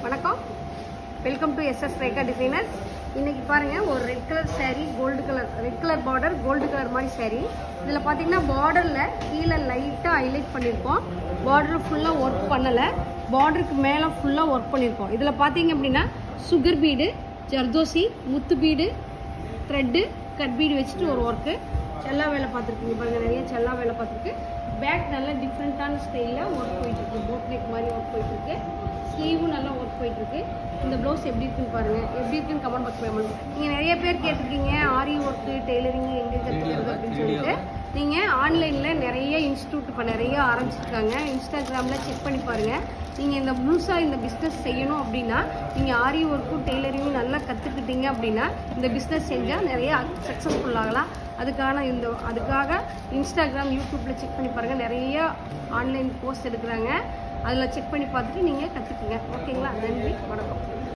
வணக்கம் welcome to SS Rekha designer இன்னைக்கு பாருங்க ஒரு red colour saree gold colour red colour border gold colour மாதிரி saree இதில் பார்த்தீங்கன்னா பார்டரில் கீழே லைட்டாக ஹைலைட் பண்ணியிருக்கோம் பார்டர் ஃபுல்லாக ஒர்க் பண்ணலை பார்டருக்கு மேலே ஃபுல்லாக ஒர்க் பண்ணியிருக்கோம் இதில் பார்த்தீங்க அப்படின்னா சுகர் பீடு ஜர்தோசி முத்து பீடு த்ரெட்டு கட் பீடு வச்சுட்டு ஒரு ஒர்க்கு செல்லா வேலை பார்த்துருக்கீங்க பாருங்க நிறைய செல்லா வேலை பார்த்துருக்கு பேக் நல்ல டிஃப்ரெண்ட்டான ஸ்டைலில் ஒர்க் போயிட்டு இருக்கு போட் நெக் மாதிரி ஒர்க் போயிட்டு இருக்கு ஸ்லீவும் நல்லா ஒர்க் போயிட்டு இருக்கு இந்த ப்ளவுஸ் எப்படி இருக்குன்னு பாருங்க எப்படி இருக்குன்னு கமெண்ட் பாக்ஸ் பண்ணுங்க நீங்கள் நிறைய பேர் கேட்டிருக்கீங்க ஆரி ஒர்க்கு டெய்லரிங் எங்கே கற்றுக்கிறது அப்படின்னு சொல்லிட்டு நீங்கள் ஆன்லைனில் நிறைய இன்ஸ்டியூட் இப்போ நிறைய ஆரம்பிச்சிருக்காங்க இன்ஸ்டாகிராமில் செக் பண்ணி பாருங்கள் நீங்கள் இந்த முழுசாக இந்த பிஸ்னஸ் செய்யணும் அப்படின்னா நீங்கள் ஆரி ஒர்க்கும் டெய்லரிங்கும் நல்லா கற்றுக்கிட்டீங்க அப்படின்னா இந்த பிஸ்னஸ் செஞ்சால் நிறைய சக்ஸஸ்ஃபுல் ஆகலாம் அதுக்கான இந்த அதுக்காக இன்ஸ்டாகிராம் யூடியூப்பில் செக் பண்ணி பாருங்கள் நிறைய ஆன்லைன் கோர்ஸ் எடுக்கிறாங்க அதில் செக் பண்ணி பார்த்துட்டு நீங்கள் கற்றுக்குங்க ஓகேங்களா நன்றி வணக்கம்